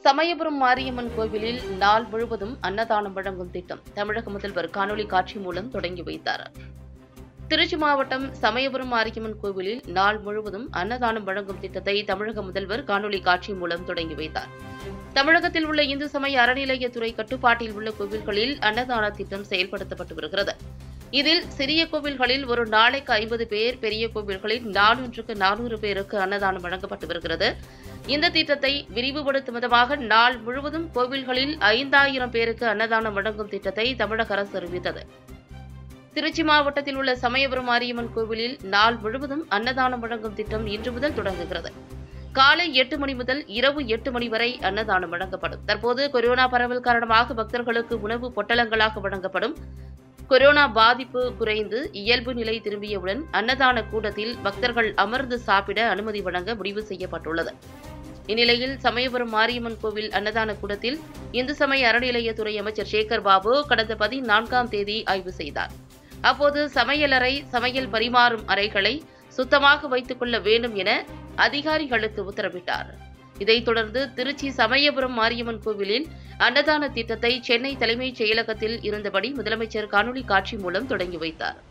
சமயபுரம் மாரியம்மன் கோவிலில் நாள் முழுவதும் அன்னதானம் வழங்கும் திட்டம் தமிழக முதல்வர் காணொலி காட்சி மூலம் தொடங்கி வைத்தார் திருச்சி மாவட்டம் சமயபுரம் மாரியம்மன் கோவிலில் நாள் முழுவதும் அன்னதானம் வழங்கும் திட்டத்தை தமிழக முதல்வர் காணொலி காட்சி மூலம் தொடங்கி வைத்தார் தமிழகத்தில் உள்ள இந்து சமய அறநிலையத்துறை கட்டுப்பாட்டில் உள்ள கோவில்களில் அன்னதான திட்டம் செயல்படுத்தப்பட்டு வருகிறது இதில் சிறிய கோவில்களில் ஒரு நாளைக்கு ஐம்பது பேர் பெரிய கோவில்களில் நானூற்றுக்கு நானூறு பேருக்கு அன்னதானம் வழங்கப்பட்டு வருகிறது இந்த திட்டத்தை விரிவுபடுத்தும் விதமாக நாள் முழுவதும் கோவில்களில் ஐந்தாயிரம் பேருக்கு அன்னதானம் வழங்கும் திட்டத்தை தமிழக அரசு அறிவித்தது திருச்சி மாவட்டத்தில் உள்ள சமயபுரம் மாரியம்மன் கோவிலில் நாள் முழுவதும் அன்னதானம் வழங்கும் திட்டம் இன்று முதல் தொடங்குகிறது காலை எட்டு மணி முதல் இரவு எட்டு மணி வரை அன்னதானம் வழங்கப்படும் தற்போது கொரோனா பரவல் காரணமாக பக்தர்களுக்கு உணவு பொட்டலங்களாக வழங்கப்படும் கொரோனா பாதிப்பு குறைந்து இயல்பு நிலை திரும்பியவுடன் அன்னதான கூடத்தில் பக்தர்கள் அமர்ந்து சாப்பிட அனுமதி வழங்க முடிவு செய்யப்பட்டுள்ளது இந்நிலையில் சமயபுரம் மாரியம்மன் கோவில் அன்னதான கூடத்தில் இந்து சமய அறநிலையத்துறை அமைச்சர் சேகர் பாபு கடந்த பதினான்காம் தேதி ஆய்வு செய்தார் அப்போது சமையலறை சமையல் பரிமாறும் அறைகளை சுத்தமாக வைத்துக் கொள்ள வேண்டும் என அதிகாரிகளுக்கு உத்தரவிட்டார் இதைத் தொடர்ந்து திருச்சி சமயபுரம் மாரியம்மன் கோவிலில் அன்னதான திட்டத்தை சென்னை தலைமைச் செயலகத்தில் இருந்தபடி முதலமைச்சர் காணொலி காட்சி மூலம் தொடங்கி வைத்தார்